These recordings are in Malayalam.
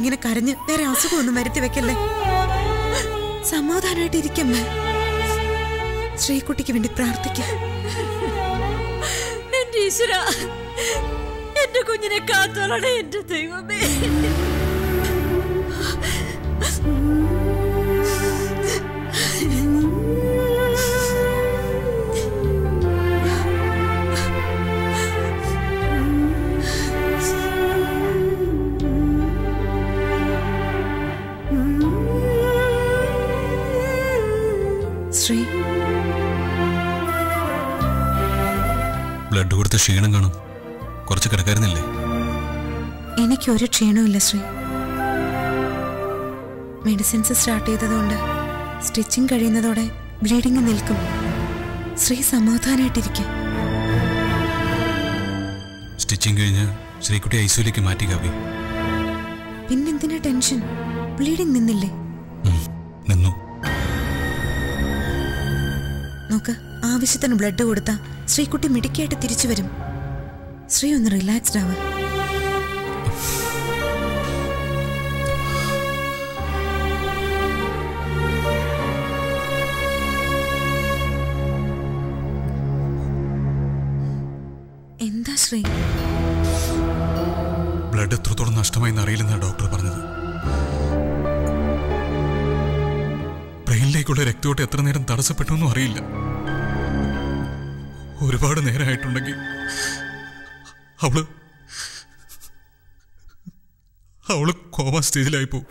ഇങ്ങനെ കരഞ്ഞ് വേറെ അസുഖമൊന്നും വരുത്തി വെക്കല്ലേ സമാധാനമായിട്ട് ഇരിക്കമ്മേ ശ്രീകുട്ടിക്ക് വേണ്ടി പ്രാർത്ഥിക്കാം എന്റെ ഈശ്വര എന്റെ കുഞ്ഞിനെ കാത്തോളണേ എന്റെ ദൈവമേ ശ്രീ ബ്ലഡ് കൊടുത്ത ക്ഷീണം കാണും കുറച്ച് കിടക്കായിരുന്നില്ലേ എനിക്കൊരു ക്ഷീണമില്ല ശ്രീ മെഡിസിൻസ് സ്റ്റാർട്ട് ചെയ്തതുകൊണ്ട് സ്റ്റിച്ചിങ് കഴിയുന്നതോടെ ബ്ലീഡിങ് നിൽക്കും ശ്രീ സമാധാനമായിട്ടിരിക്കും സ്റ്റിച്ചിങ് കഴിഞ്ഞ് ശ്രീകുട്ടി ഐസിയുലേക്ക് മാറ്റി കാവ്യ പിന്നെന്തിനാ ടെൻഷൻ ബ്ലീഡിങ് നിന്നില്ലേ ഉം, നിന്നു നോക്ക് ആവശ്യത്തിന് ബ്ലഡ് കൊടുത്താ ശ്രീകുട്ടി മിടുക്കിയായിട്ട് തിരിച്ചു വരും ശ്രീ ഒന്ന് റിലാക്സ്ഡ് ആവാൻ എന്താ ശ്രീ ബ്ലഡ് എത്രത്തോളം നഷ്ടമായി എന്നറിയില്ലെന്നാണ് ഡോക്ടർ പറഞ്ഞത് ബ്രെയിനിലേക്കുള്ള രക്തയോട്ടം എത്ര നേരം തടസ്സപ്പെട്ടു എന്നും അറിയില്ല ഒരുപാട് നേരമായിട്ടുണ്ടെങ്കിൽ അവള് അവള് കോമ സ്റ്റേജിലായി പോകും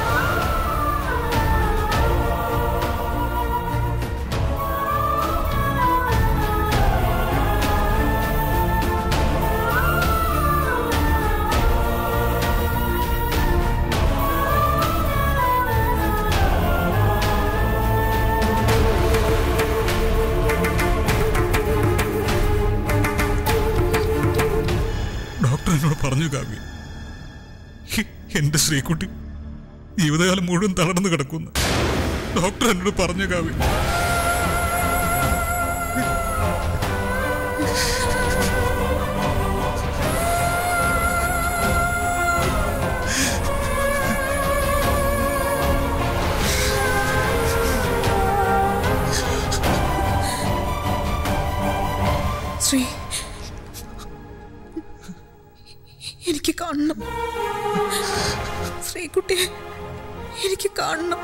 ഡോക്ടർ എന്നോട് പറഞ്ഞു കാവ്യ ഹി- എന്റെ ശ്രീകുട്ടി ജീവിതകാലം മുഴുവൻ തളർന്നു കിടക്കുന്നു ഡോക്ടർ എന്നോട് പറഞ്ഞു കാവ്യ ശ്രീ എനിക്ക് കാണണം ശ്രീകുട്ടിയെ എനിക്ക് കാണണം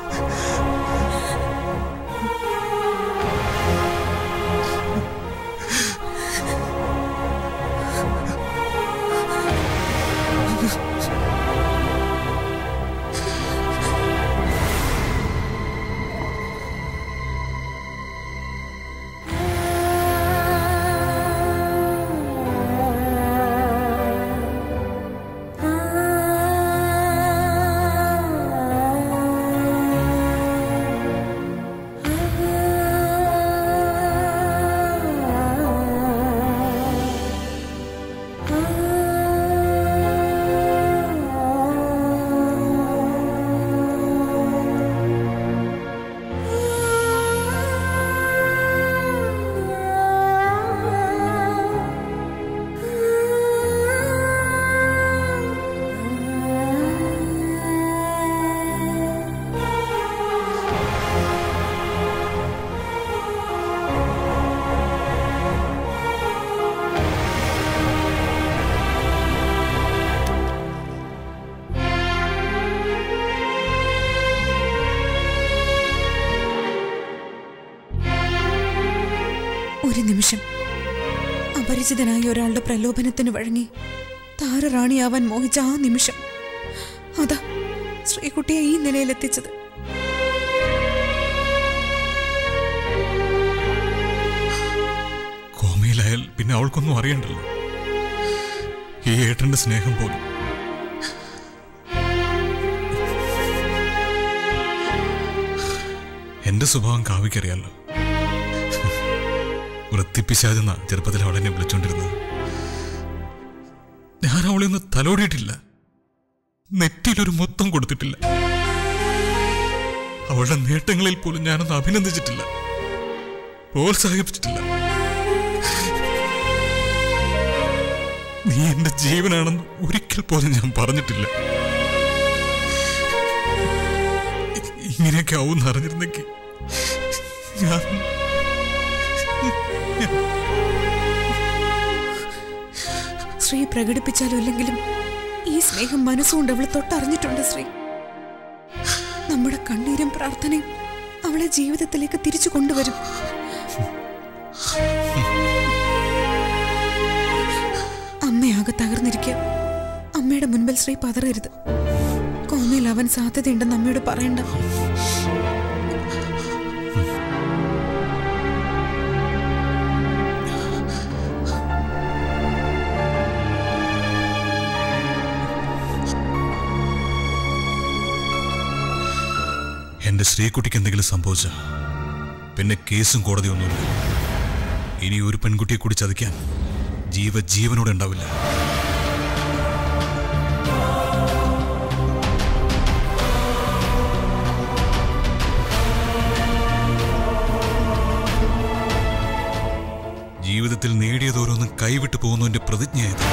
ഒരു നിമിഷം അപരിചിതനായ ഒരാളുടെ പ്രലോഭനത്തിന് വഴങ്ങി താരറാണിയാവാൻ മോഹിച്ച ആ നിമിഷം അതാ ശ്രീകുട്ടിയെ ഈ നിലയിലെത്തിച്ചത് കോമയിലായാൽ പിന്നെ അവൾക്കൊന്നും അറിയണ്ടല്ലോ ഈ ഏട്ടന്റെ സ്നേഹം പോലും എന്റെ സ്വഭാവം കാവിക്കറിയാലോ വൃത്തിപ്പിശാചെന്ന ചെറുപ്പത്തിൽ അവൾ എന്നെ വിളിച്ചോണ്ടിരുന്നത് ഞാൻ അവളെ ഒന്ന് തലോടിയിട്ടില്ല നെറ്റിയിലൊരു മൊത്തം കൊടുത്തിട്ടില്ല അവളുടെ നേട്ടങ്ങളിൽ പോലും ഞാനൊന്ന് അഭിനന്ദിച്ചിട്ടില്ല പ്രോത്സാഹിപ്പിച്ചിട്ടില്ല നീ എന്റെ ജീവനാണെന്ന് ഒരിക്കൽ പോലും ഞാൻ പറഞ്ഞിട്ടില്ല ഇങ്ങനെയൊക്കെ ആവും അറിഞ്ഞിരുന്നെങ്കിൽ ഞാൻ ശ്രീ പ്രകടിപ്പിച്ചാലും ഇല്ലെങ്കിലും ഈ സ്നേഹം മനസ്സുകൊണ്ട് അവൾ തൊട്ടറിഞ്ഞിട്ടുണ്ട് ശ്രീ നമ്മുടെ കണ്ണീരും പ്രാർത്ഥനയും അവളെ ജീവിതത്തിലേക്ക് തിരിച്ചു കൊണ്ടുവരും അമ്മയാകെ തകർന്നിരിക്കുക അമ്മയുടെ മുൻപിൽ ശ്രീ പതറരുത് കോമയിൽ അവൻ സാധ്യതയുണ്ടെന്ന് അമ്മയോട് പറയണ്ട എന്റെ ശ്രീകുട്ടിക്ക് എന്തെങ്കിലും സംഭവിച്ച പിന്നെ കേസും കോടതിയൊന്നുമില്ല ഇനി ഒരു പെൺകുട്ടിയെ കൂടി ചതിക്കാൻ ജീവ ജീവനോടെ ഉണ്ടാവില്ല ജീവിതത്തിൽ നേടിയതോരോന്നും കൈവിട്ടു പോകുന്നതിന്റെ പ്രതിജ്ഞയായത്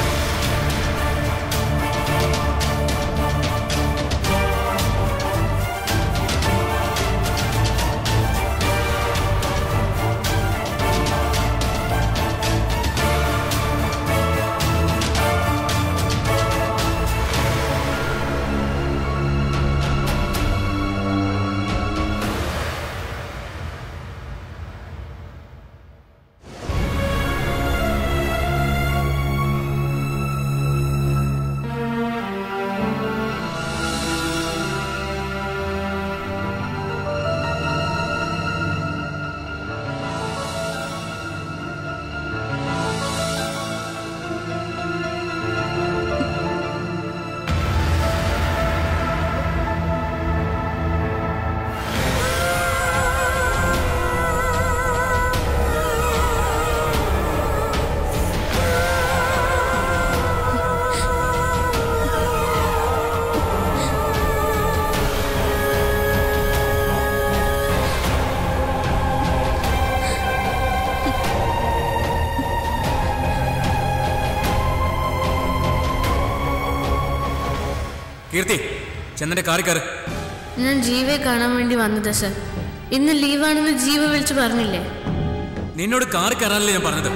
കീർത്തി ചന്ദന്റെ കാറി കയറ് ഞാൻ ജീവയെ കാണാൻ വേണ്ടി വന്നതാ സർ ഇന്ന് ലീവാണെന്ന് ജീവ വിളിച്ചു പറഞ്ഞില്ലേ നിന്നോട് കാറി കയറാനല്ലേ ഞാൻ പറഞ്ഞത്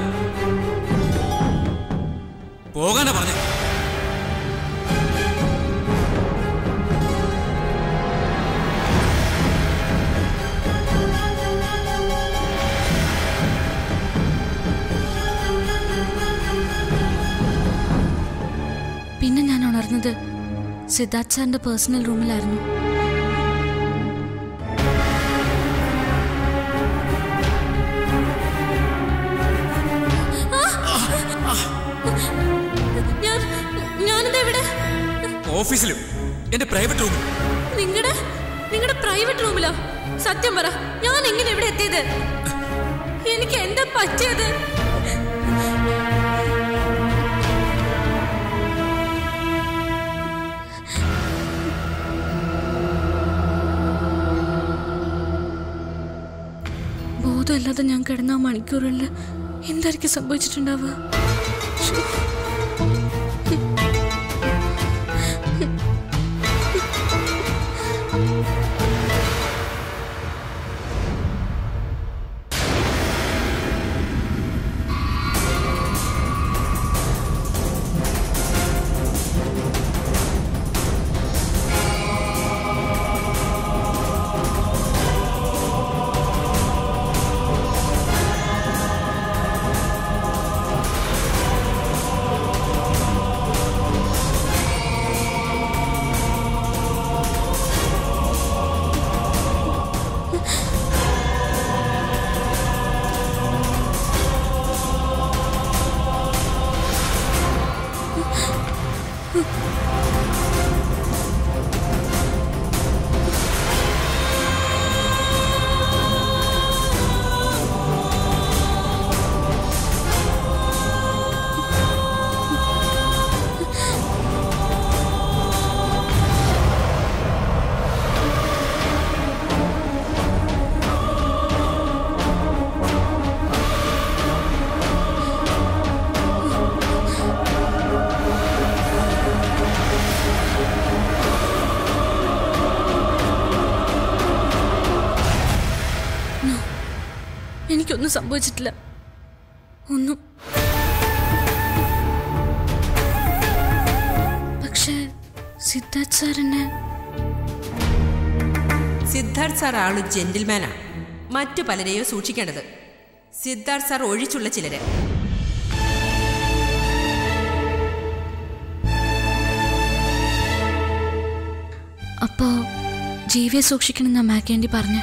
പോകാനാ പറഞ്ഞത് പിന്നെ ഞാൻ ഉണർന്നത് സിദ്ധാർത്ഥ് സാറിന്റെ പേഴ്സണൽ റൂമിലായിരുന്നു ഞാൻ ഞാനിത് എവിടെ ഓഫീസിലും എന്റെ പ്രൈവറ്റ് റൂമിൽ നിങ്ങളുടെ നിങ്ങളുടെ പ്രൈവറ്റ് റൂമിലോ സത്യം പറ ഞാൻ എങ്ങനെ ഇവിടെ എത്തിയത് എനിക്ക് എന്താ പറ്റിയത് ബോധമില്ലാതെ ഞാൻ കിടന്ന ആ മണിക്കൂറുകളിൽ എന്തായിരിക്കും സംഭവിച്ചിട്ടുണ്ടാവുക ശ്ശോ. ഒന്നും സംഭവിച്ചിട്ടില്ല ഒന്നും പക്ഷേ സിദ്ധാർത്ഥ് സാർ എന്നെ സിദ്ധാർത്ഥ് സാർ ആള് ജെന്റിൽമാനാ മറ്റു പലരെയോ സൂക്ഷിക്കേണ്ടത് സിദ്ധാർത്ഥ് സാർ ഒഴിച്ചുള്ള ചിലരെ അപ്പോ ജീവിയെ സൂക്ഷിക്കണം എന്നാ മാക്കേണ്ടി പറഞ്ഞു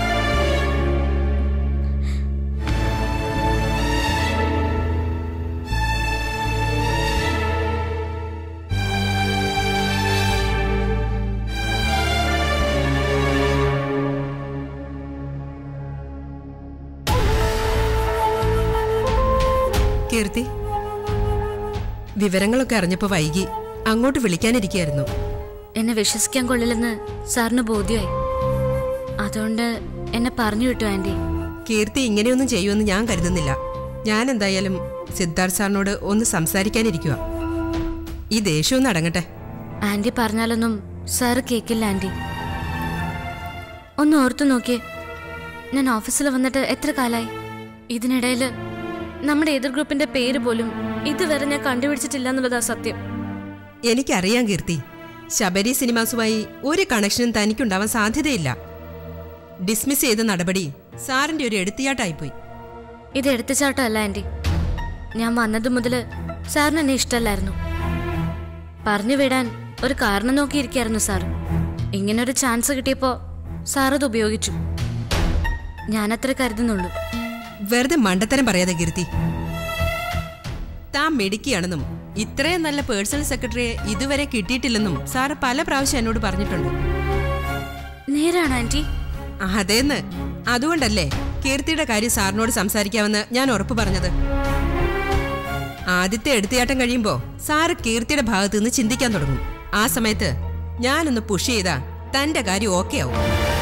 കീർത്തി വിവരങ്ങളൊക്കെ അറിഞ്ഞപ്പോ വൈകി അങ്ങോട്ട് വിളിക്കാനിരിക്കായിരുന്നു എന്നെ വിശ്വസിക്കാൻ കൊള്ളില്ലെന്ന് സാറിന് ബോധ്യമായി അതുകൊണ്ട് എന്നെ പറഞ്ഞു വിട്ടു ആൻറ്റി കീർത്തി ഇങ്ങനെയൊന്നും ചെയ്യുമെന്ന് ഞാൻ കരുതുന്നില്ല ഞാൻ എന്തായാലും സിദ്ധാർത്ഥ് സാറിനോട് ഒന്ന് സംസാരിക്കാനിരിക്കുക ഈ ദേഷ്യമൊന്നും അടങ്ങട്ടെ ആൻറ്റി പറഞ്ഞാലൊന്നും സാറ് കേക്കില്ല ആൻറ്റി ഒന്ന് ഓർത്തു നോക്കിയേ ഞാൻ ഓഫീസിൽ വന്നിട്ട് എത്ര കാലായി ഇതിനിടയിൽ നമ്മുടെ എതിർ ഗ്രൂപ്പിന്റെ പേര് പോലും ഇതുവരെ ഞാൻ കണ്ടുപിടിച്ചിട്ടില്ല എന്നുള്ളതാ സത്യം എനിക്കറിയാം കീർത്തി ശബരി സിനിമാസുമായി ഒരു കണക്ഷനും തനിക്കുണ്ടാവാൻ സാധ്യതയില്ല ഡിസ്മിസ് ചെയ്ത നടപടി സാറിന്റെ ഒരു എടുത്തിയാട്ടായിപ്പോയി ഇത് എടുത്തുചാട്ടമല്ല ആൻറ്റി ഞാൻ വന്നത് മുതൽ സാറിന് എന്നെ ഇഷ്ടമല്ലായിരുന്നു പറഞ്ഞു വിടാൻ ഒരു കാരണം നോക്കിയിരിക്കായിരുന്നു സാർ ഇങ്ങനൊരു ചാൻസ് കിട്ടിയപ്പോൾ സാർ അത് ഉപയോഗിച്ചു ഞാനത്ര കരുതുന്നുള്ളൂ വെറുതെ മണ്ടത്തരം പറയാതെ കീർത്തി താൻ മിടുക്കിയാണെന്നും ഇത്രയും നല്ല പേഴ്സണൽ സെക്രട്ടറിയെ ഇതുവരെ കിട്ടിയിട്ടില്ലെന്നും സാറ് പല പ്രാവശ്യം എന്നോട് പറഞ്ഞിട്ടുണ്ട് നേരാണ് ആൻറ്റി അതേന്ന് അതുകൊണ്ടല്ലേ കീർത്തിയുടെ കാര്യം സാറിനോട് സംസാരിക്കാമെന്ന് ഞാൻ ഉറപ്പു പറഞ്ഞത് ആദ്യത്തെ എടുത്തിയാട്ടം കഴിയുമ്പോ സാറ് കീർത്തിയുടെ ഭാഗത്തു നിന്ന് ചിന്തിക്കാൻ തുടങ്ങും ആ സമയത്ത് ഞാനൊന്ന് പുഷ് ചെയ്താ തന്റെ കാര്യം ഓക്കെ ആവും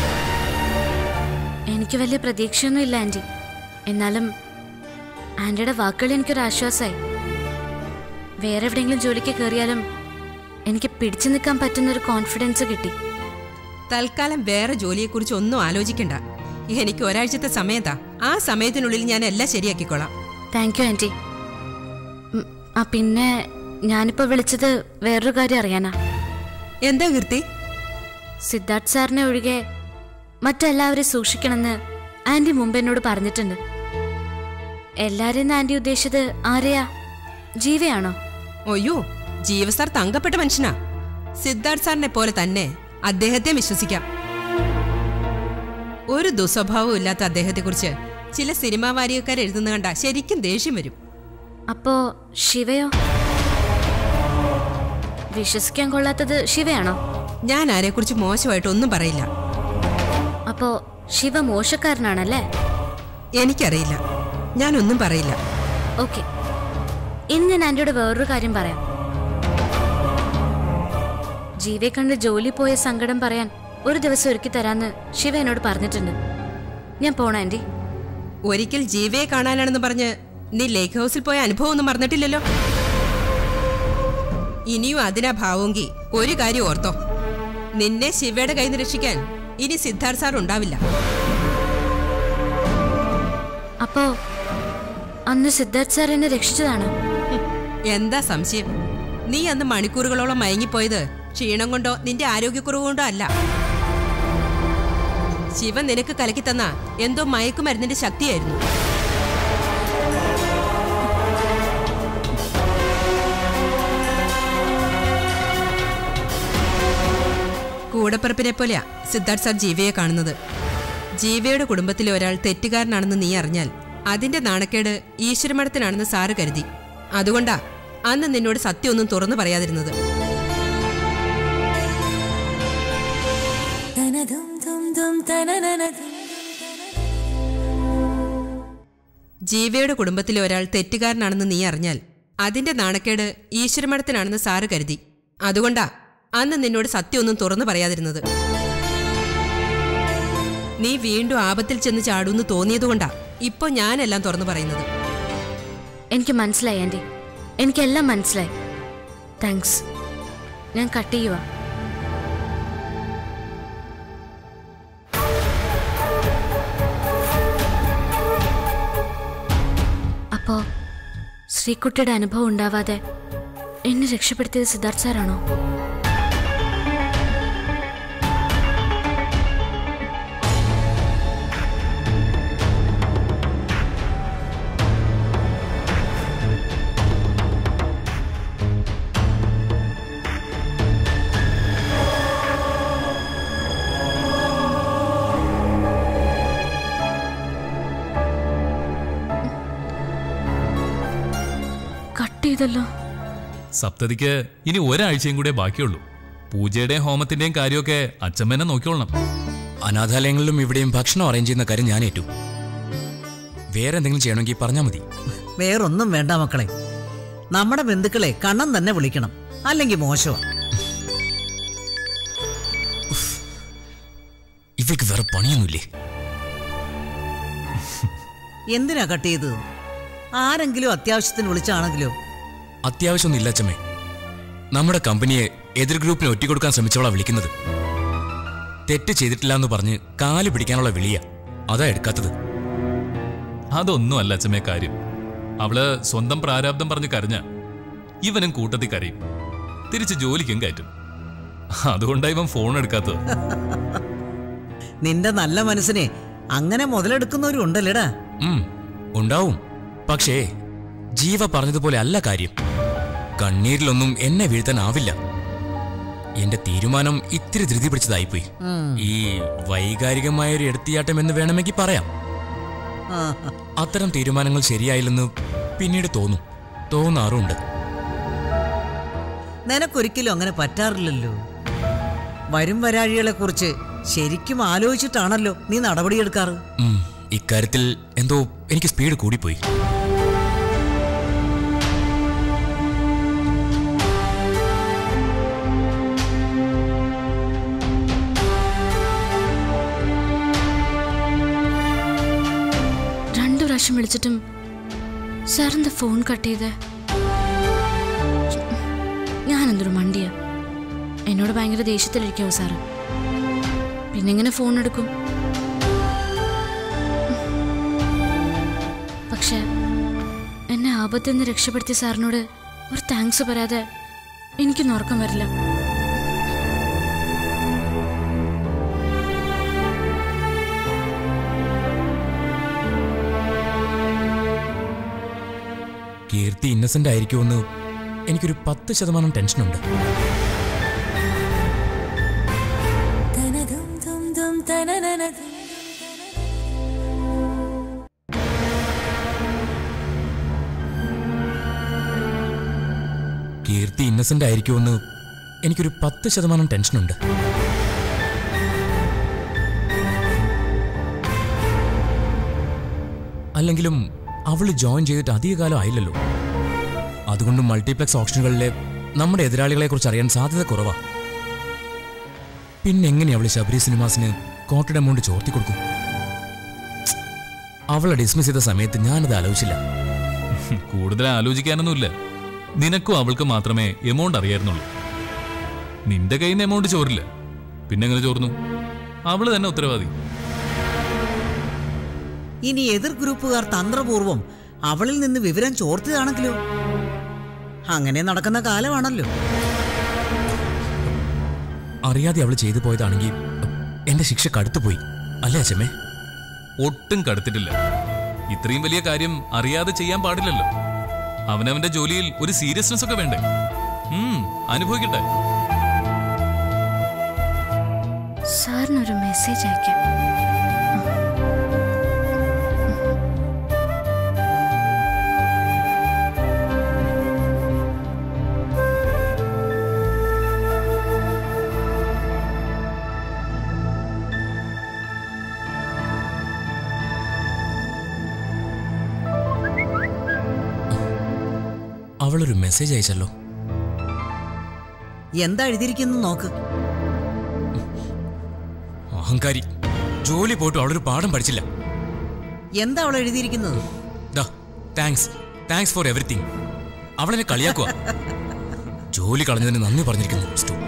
എനിക്ക് വലിയ പ്രതീക്ഷയൊന്നും ഇല്ല ആൻറ്റി എന്നാലും ആൻറ്റിയുടെ വാക്കുകൾ എനിക്കൊരു ആശ്വാസമായി വേറെ എവിടെയെങ്കിലും ജോലിക്ക് കയറിയാലും എനിക്ക് പിടിച്ചു നിൽക്കാൻ പറ്റുന്നൊരു കോൺഫിഡൻസ് കിട്ടി തൽക്കാലം വേറെ ജോലിയെക്കുറിച്ച് ഒന്നും ആലോചിക്കണ്ട എനിക്ക് ഒരാഴ്ചത്തെ സമയത്താ ആ സമയത്തിനുള്ളിൽ ഞാൻ എല്ലാം ശരിയാക്കിക്കോളാം താങ്ക് യു ആൻറ്റി ഉം, ആ പിന്നെ ഞാനിപ്പോൾ വിളിച്ചത് വേറൊരു കാര്യം അറിയാനാ എന്താ കീർത്തി സിദ്ധാർത്ഥ് സാറിനെ ഒഴികെ മറ്റെല്ലാവരെയും സൂക്ഷിക്കണമെന്ന് ആൻറ്റി മുമ്പ് എന്നോട് പറഞ്ഞിട്ടുണ്ട് എല്ലാരെയും ആൻറ്റി ഉദ്ദേശിച്ചത് ആരെയാ ജീവയാണോ ഒയ്യോ ജീവസാർ തങ്കപ്പെട്ട മനുഷ്യനാ സിദ്ധാർത്ഥ് സാറിനെ പോലെ തന്നെ അദ്ദേഹത്തെ വിശ്വസിക്കാം ഒരു ദുസ്വഭാവവും ഇല്ലാത്ത അദ്ദേഹത്തെക്കുറിച്ച് ചില സിനിമാ വാരികക്കാർ എഴുതുന്ന കണ്ട ശരിക്കും ദേഷ്യം വരും അപ്പോ ശിവയോ വിശ്വസിക്കാൻ കൊള്ളാത്തത് ശിവയാണോ ഞാൻ ആരെക്കുറിച്ച് മോശമായിട്ട് ഒന്നും പറയില്ല അപ്പോ ശിവ മോശക്കാരനാണല്ലേ എനിക്കറിയില്ല ഞാനൊന്നും പറയില്ല ഓക്കെ ഇനി ഞാൻ ആൻറ്റിയോട് വേറൊരു കാര്യം പറയാം ജീവയെ കണ്ട് ജോലി പോയ സങ്കടം പറയാൻ ഒരു ദിവസം ഒരുക്കി തരാന്ന് ശിവ എന്നോട് പറഞ്ഞിട്ടുണ്ട് ഞാൻ പോണ ആൻറ്റി ഒരിക്കൽ ജീവയെ കാണാനാണെന്ന് പറഞ്ഞ് നീ ലേക്ക് ഹൗസിൽ പോയ അനുഭവം ഒന്നും മറന്നിട്ടില്ലല്ലോ ഇനിയും അതിനാ ഭാവമെങ്കിൽ ഒരു കാര്യം ഓർത്തോ നിന്നെ ശിവയുടെ കയ്യിൽ നിന്ന് രക്ഷിക്കാൻ ഇനി സിദ്ധാർത്ഥ് സാർ ഉണ്ടാവില്ല അപ്പോ അന്ന് സിദ്ധാർത്ഥ് സാർ എന്നെ രക്ഷിച്ചതാണോ ഹും, എന്താ സംശയം നീ അന്ന് മണിക്കൂറുകളോളം മയങ്ങിപ്പോയത് ക്ഷീണം കൊണ്ടോ നിന്റെ ആരോഗ്യക്കുറവ് കൊണ്ടോ അല്ല ശിവൻ നിനക്ക് കലക്കി തന്ന എന്തോ മയക്കുമരുന്നിന്റെ ശക്തിയായിരുന്നു കൂടപ്പിറപ്പിനെ പോലെയാ സിദ്ധാർത്ഥ് സാർ ജീവയെ കാണുന്നത് ജീവയുടെ കുടുംബത്തിലെ ഒരാൾ തെറ്റുകാരനാണെന്ന് നീ അറിഞ്ഞാൽ അതിന്റെ നാണക്കേട് ഈശ്വരമഠത്തിനാണെന്ന് സാറ് കരുതി അതുകൊണ്ടാ അന്ന് നിന്നോട് സത്യമൊന്നും തുറന്നു പറയാതിരുന്നത് ജീവയുടെ കുടുംബത്തിലെ ഒരാൾ തെറ്റുകാരനാണെന്ന് നീ അറിഞ്ഞാൽ അതിന്റെ നാണക്കേട് ഈശ്വരമഠത്തിനാണെന്ന് സാറ് കരുതി അതുകൊണ്ടാ അന്ന് നിന്നോട് സത്യമൊന്നും തുറന്നു പറയാതിരുന്നത് നീ വീണ്ടും ആപത്തിൽ ചെന്ന് ചാടൂന്ന് തോന്നിയതുകൊണ്ടാ ഇപ്പൊ ഞാനെല്ലാം തുറന്നു പറയുന്നത് എനിക്ക് മനസ്സിലായി ആൻറ്റി എനിക്കെല്ലാം മനസ്സിലായി താങ്ക്സ് ഞാൻ കട്ട് ചെയ്യുവാ അപ്പോ ശ്രീകുട്ടിയുടെ അനുഭവം ഉണ്ടാവാതെ എന്നെ രക്ഷപ്പെടുത്തിയത് സിദ്ധാർത്ഥ് സാറാണോ കട്ട് ചെയ്തല്ലോ സപ്തതിക്ക് ഇനി ഒരാഴ്ചയും കൂടെ ബാക്കിയുള്ളൂ പൂജയുടെയും ഹോമത്തിന്റെയും കാര്യമൊക്കെ അച്ഛമ്മേനെ നോക്കിക്കൊള്ളണം അനാഥാലയങ്ങളിലും ഇവിടെയും ഭക്ഷണം അറേഞ്ച് ചെയ്യുന്ന കാര്യം ഞാൻ ഏറ്റു വേറെ എന്തെങ്കിലും ചെയ്യണമെങ്കിൽ പറഞ്ഞാൽ മതി വേറൊന്നും വേണ്ട മക്കളെ നമ്മുടെ ബന്ധുക്കളെ കണ്ണം തന്നെ വിളിക്കണം അല്ലെങ്കിൽ മോശമാ ഇവയ്ക്ക് വേറെ പണിയൊന്നുമില്ലേ എന്തിനാ കട്ട് ചെയ്തത് ആരെങ്കിലും അത്യാവശ്യത്തിന് വിളിച്ചാണെങ്കിലോ അത്യാവശ്യമൊന്നുമില്ല അച്ഛമ്മേ നമ്മുടെ കമ്പനിയെ എതിർ ഗ്രൂപ്പിന് ഒറ്റിക്കൊടുക്കാൻ ശ്രമിച്ചവളാ വിളിക്കുന്നത് തെറ്റ് ചെയ്തിട്ടില്ല എന്ന് പറഞ്ഞ് കാല് പിടിക്കാനുള്ള വിളിയാ അതാ എടുക്കാത്തത് അതൊന്നും അല്ല അച്ഛമ്മേ കാര്യം അവള് സ്വന്തം പ്രാരാബ്ദം പറഞ്ഞ് കരഞ്ഞ ഇവനും കൂട്ടത്തിൽ കരയും തിരിച്ച് ജോലിക്കും കയറ്റും അതുകൊണ്ടാ ഇവൻ ഫോൺ എടുക്കാത്തത് നിന്റെ നല്ല മനസ്സിനെ അങ്ങനെ മുതലെടുക്കുന്നവരും ഉണ്ടല്ലേടാ ഉം, ഉണ്ടാവും പക്ഷേ ജീവ പറഞ്ഞതുപോലെ അല്ല കാര്യം കണ്ണീരിലൊന്നും എന്നെ വീഴ്ത്താനാവില്ല എന്റെ തീരുമാനം ഇത്തിരി ധൃതി പിടിച്ചതായിപ്പോയി ഈ വൈകാരികമായ ഒരു എടുത്തിയാട്ടം എന്ന് വേണമെങ്കിൽ പറയാം ആ, അത്തരം തീരുമാനങ്ങൾ ശരിയായില്ലെന്ന് പിന്നീട് തോന്നും തോന്നാറുണ്ട് നിനക്കൊരിക്കലും അങ്ങനെ പറ്റാറില്ലല്ലോ വരും വരാഴികളെ കുറിച്ച് ശരിക്കും ആലോചിച്ചിട്ടാണല്ലോ നീ നടപടിയെടുക്കാറ് ഉം, ഇക്കാര്യത്തിൽ എന്തോ എനിക്ക് സ്പീഡ് കൂടിപ്പോയി രണ്ടു പ്രാവശ്യം വിളിച്ചിട്ടും സാറിന്റെ ഫോൺ കട്ട് ചെയ്തേ ഞാനെന്തൊരു മണ്ടിയ എന്നോട് ഭയങ്കര ദേഷ്യത്തിലിരിക്കുമോ സാറ് പിന്നെ എങ്ങനെ ഫോൺ എടുക്കും പക്ഷെ എന്നെ ആപത്തിൽ നിന്ന് രക്ഷപ്പെടുത്തിയ സാറിനോട് ഒരു താങ്ക്സ് പറയാതെ എനിക്കൊന്നും ഉറക്കം വരില്ല കീർത്തി ഇന്നസെന്റ് ആയിരിക്കുമെന്ന് എനിക്കൊരു പത്ത് ശതമാനം ടെൻഷനുണ്ട് കീർത്തി ഇന്നസെന്റ് ആയിരിക്കുമെന്ന് എനിക്കൊരു പത്ത് ശതമാനം ടെൻഷനുണ്ട് അല്ലെങ്കിലും അവള് ജോയിൻ ചെയ്തിട്ട് അധികകാലം ആയില്ലല്ലോ അതുകൊണ്ട് മൾട്ടിപ്ലക്സ് ഓപ്ഷനുകളിലെ നമ്മുടെ എതിരാളികളെ കുറിച്ച് അറിയാൻ സാധ്യത കുറവാ പിന്നെ എങ്ങനെ അവള് ശബരി സിനിമാസിന് കോട്ടഡ് എമൗണ്ട് ചോർത്തി കൊടുക്കും അവളെ ഡിസ്മിസ് ചെയ്ത സമയത്ത് ഞാനത് ആലോചിച്ചില്ല കൂടുതൽ ആലോചിക്കാനൊന്നുമില്ല നിനക്കും അവൾക്ക് മാത്രമേ എമൗണ്ട് അറിയായിരുന്നുള്ളൂ നിന്റെ കയ്യിൽ നിന്ന് എമൗണ്ട് ചോരില്ല പിന്നെ എങ്ങനെ ചോർന്നു അവള് തന്നെ ഉത്തരവാദി ഇനി എതിർ ഗ്രൂപ്പുകാർ തന്ത്രപൂർവം അവളിൽ നിന്ന് വിവരം ചോർത്തിയതാണെങ്കിലോ അങ്ങനെ നടക്കുന്ന കാലമാണല്ലോ അറിയാതെ അവള് ചെയ്തു പോയതാണെങ്കിൽ എന്റെ ശിക്ഷ കടുത്തുപോയി അല്ലേ അച്ഛമ്മേ ഒട്ടും കടുത്തിട്ടില്ല ഇത്രയും വലിയ കാര്യം അറിയാതെ ചെയ്യാൻ പാടില്ലല്ലോ അവനവന്റെ ജോലിയിൽ ഒരു സീരിയസ്നെസ് ഒക്കെ വേണ്ടേ ഉം, അനുഭവിക്കട്ടെ സാറിനൊരു മെസ്സേജ് അയക്കാം അവളൊരു മെസ്സേജ് അയച്ചല്ലോ എന്താ എഴുതിയിരിക്കുന്നു നോക്ക് അഹങ്കാരി ജോലി പോയിട്ട് അവളൊരു പാഠം പഠിച്ചില്ല എന്താ അവൾ എഴുതിയിരിക്കുന്നത് ദാ താങ്ക്സ് താങ്ക്സ് ഫോർ എവറിത്തിങ് അവളെന്നെ കളിയാക്കുക ജോലി കളഞ്ഞതിന് നന്ദി പറഞ്ഞിരിക്കുന്നു Stupid.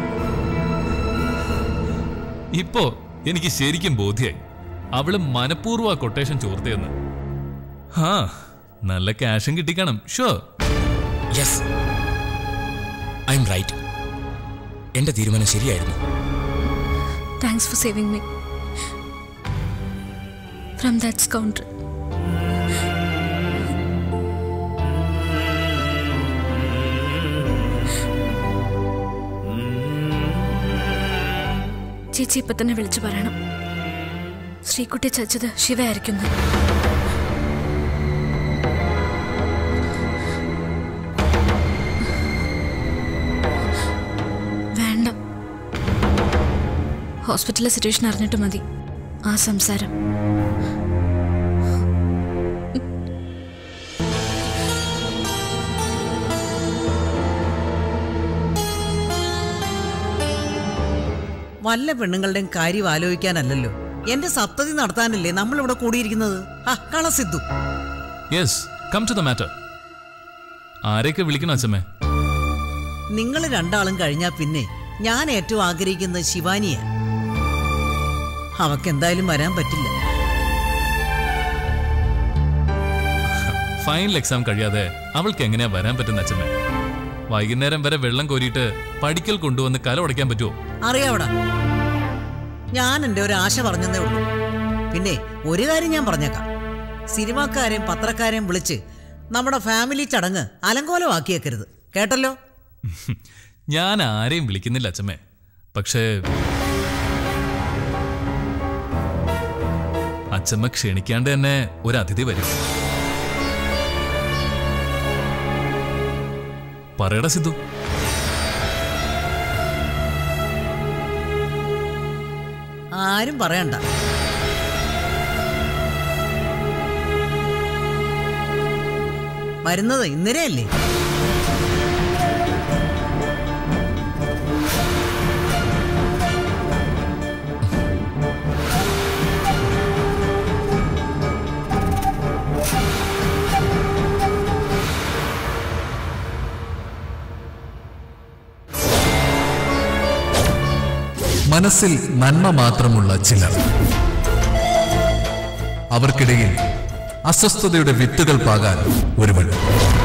ഇപ്പോ എനിക്ക് ശരിക്കും ബോധ്യായി അവള് മനഃപൂർവ്വ കൊട്ടേഷൻ ചോർത്തിയെന്ന് ഹാ നല്ല ക്യാഷും കിട്ടിക്കാണും sure yes I'm right എന്റെ തീരുമാനം ശരിയായിരുന്നു thanks for saving me from that scoundrel ചേച്ചി ഇപ്പൊ തന്നെ വിളിച്ചു പറയണം ശ്രീകുട്ടി ചച്ചത് ശിവയായിരിക്കുന്നു വേണ്ട ഹോസ്പിറ്റലിലെ സിറ്റുവേഷൻ അറിഞ്ഞിട്ട് മതി ആ സംസാരം വല്ല പെണ്ണുങ്ങളുടെയും കാര്യം ആലോചിക്കാനല്ലല്ലോ എന്റെ സപ്തതി നടത്താനല്ലേ നമ്മളിവിടെ കൂടിയിരിക്കുന്നത് ആ കള Sidhu yes come to the matter ആരെയൊക്കെ വിളിക്കണം അച്ഛമ്മേ നിങ്ങൾ രണ്ടാളും കഴിഞ്ഞാ പിന്നെ ഞാൻ ഏറ്റവും ആഗ്രഹിക്കുന്നത് ശിവാനിയാ അവക്ക് എന്തായാലും വരാൻ പറ്റില്ല ഫൈനൽ എക്സാം കഴിയാതെ അവൾക്ക് എങ്ങനെയാ വരാൻ പറ്റുന്ന അച്ഛമ്മേ വൈകുന്നേരം വരെ വെള്ളം കോരിയിട്ട് പഠിക്കൽ കൊണ്ടുവന്ന് കല ഉടയ്ക്കാൻ പറ്റുമോ അറിയാവടാ ഞാൻ എൻ്റെ ഒരു ആശ പറഞ്ഞതേ ഉള്ളൂ പിന്നെ ഒരു കാര്യം ഞാൻ പറഞ്ഞേക്കാം സിനിമാക്കാരെയും പത്രക്കാരെയും വിളിച്ച് നമ്മുടെ ഫാമിലി ചടങ്ങ് അലങ്കോലമാക്കിയേക്കരുത് കേട്ടല്ലോ ഞാൻ ആരെയും വിളിക്കുന്നില്ല അച്ഛമ്മേ പക്ഷേ അച്ഛമ്മ ക്ഷണിക്കാണ്ട് തന്നെ ഒരു അതിഥി വരും പറയടാ സിദ്ധു ആരും പറയണ്ട വരുന്നത് ഇന്നലെയല്ലേ മനസ്സിൽ നന്മ മാത്രമുള്ള ചിലർ അവർക്കിടയിൽ അസ്വസ്ഥതയുടെ വിത്തുകൾ പാകാൻ ഒരുവൻ